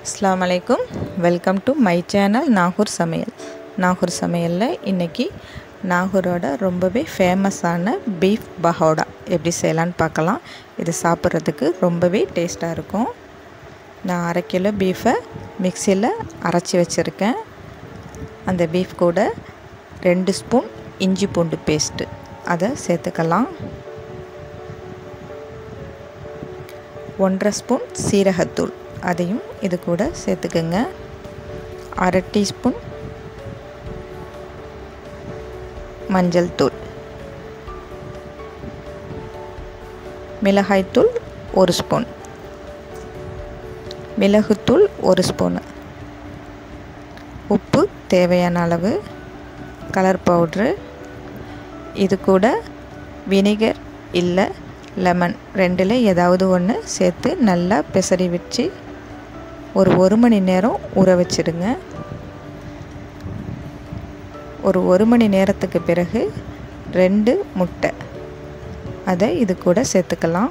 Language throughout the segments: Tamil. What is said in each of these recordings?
அஸ்லாம் வலைக்கும் welcome to my channel Nagore சமையல் நாகூர் சமையலில் இன்றைக்கி நாகூரோட ரொம்பவே ஃபேமஸான பீஃப் பஹோடா எப்படி செய்யலான்னு பார்க்கலாம் இது சாப்பிட்றதுக்கு ரொம்பவே டேஸ்ட்டாக இருக்கும் நான் அரை கிலோ பீஃபை மிக்சியில் அரைச்சி வச்சுருக்கேன் அந்த பீஃப் கூட ரெண்டு ஸ்பூன் இஞ்சி பூண்டு பேஸ்ட்டு அதை சேர்த்துக்கலாம் ஒன்றரை ஸ்பூன் சீரகத்தூள் அதையும் இது கூட சேர்த்துக்கோங்க அரை டீஸ்பூன் மஞ்சள் தூள் மிளகாய்த்தூள் ஒரு ஸ்பூன் மிளகுத்தூள் ஒரு ஸ்பூனு உப்பு தேவையான அளவு கலர் பவுட்ரு இது கூட வினிகர் இல்லை லெமன் ரெண்டில் ஏதாவது ஒன்று சேர்த்து நல்லா பெசரி வச்சு ஒரு ஒரு மணி நேரம் ஊற வச்சிடுங்க ஒரு ஒரு மணி நேரத்துக்கு பிறகு ரெண்டு முட்டை அதை இது கூட சேர்த்துக்கலாம்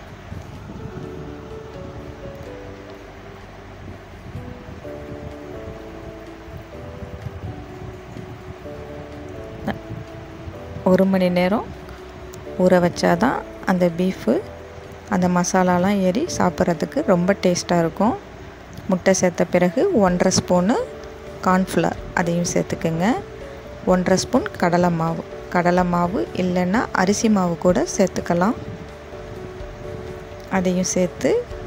ஒரு மணி நேரம் ஊற வச்சாதான் அந்த பீஃபு அந்த மசாலாலாம் ஏறி சாப்பிட்றதுக்கு ரொம்ப டேஸ்ட்டாக இருக்கும் முட்டை சேர்த்த பிறகு ஒன்றரை ஸ்பூனு கார்ன்ஃப்ளவர் அதையும் சேர்த்துக்குங்க ஒன்றரை ஸ்பூன் கடலை மாவு கடலை மாவு இல்லைன்னா அரிசி மாவு கூட சேர்த்துக்கலாம் அதையும் சேர்த்து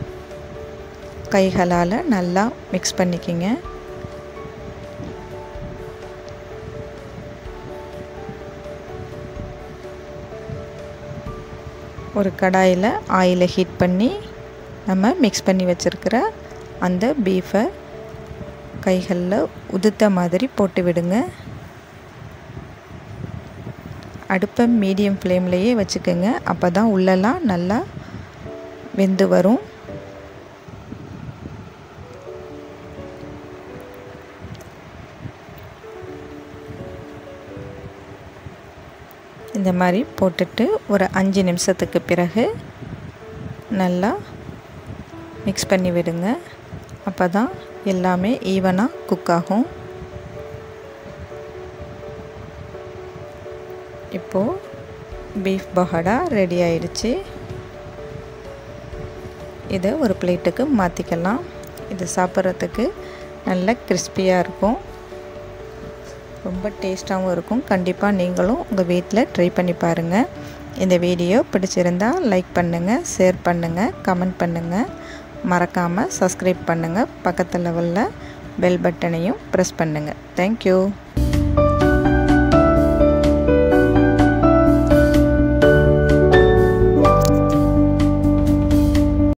கைகளால் நல்லா மிக்ஸ் பண்ணிக்கிங்க ஒரு கடாயில் ஆயிலை ஹீட் பண்ணி நம்ம மிக்ஸ் பண்ணி வச்சுருக்கிற அந்த பீஃபை கைகளில் உதுத்த மாதிரி போட்டு விடுங்க அடுப்பை மீடியம் ஃப்ளேம்லேயே வச்சுக்கோங்க அப்போ தான் உள்ளெல்லாம் நல்லா வெந்து வரும் இந்த மாதிரி போட்டுட்டு ஒரு அஞ்சு நிமிஷத்துக்கு பிறகு நல்லா மிக்ஸ் பண்ணி விடுங்க அப்போ தான் எல்லாமே ஈவனாக குக் ஆகும் இப்போது பீஃப் பஹடா ரெடி ஆயிடுச்சு இதை ஒரு பிளேட்டுக்கு மாற்றிக்கலாம் இது சாப்பிட்றதுக்கு நல்ல கிறிஸ்பியாக இருக்கும் ரொம்ப டேஸ்ட்டாகவும் இருக்கும் கண்டிப்பாக நீங்களும் உங்கள் வீட்டில் ட்ரை பண்ணி பாருங்கள் இந்த வீடியோ பிடிச்சிருந்தால் லைக் பண்ணுங்கள் ஷேர் பண்ணுங்கள் கமெண்ட் பண்ணுங்கள் மறக்காமல் சப்ஸ்கிரைப் பண்ணுங்கள் பக்கத்தில் உள்ள பெல் பட்டனையும் ப்ரெஸ் பண்ணுங்கள் தேங்க்யூ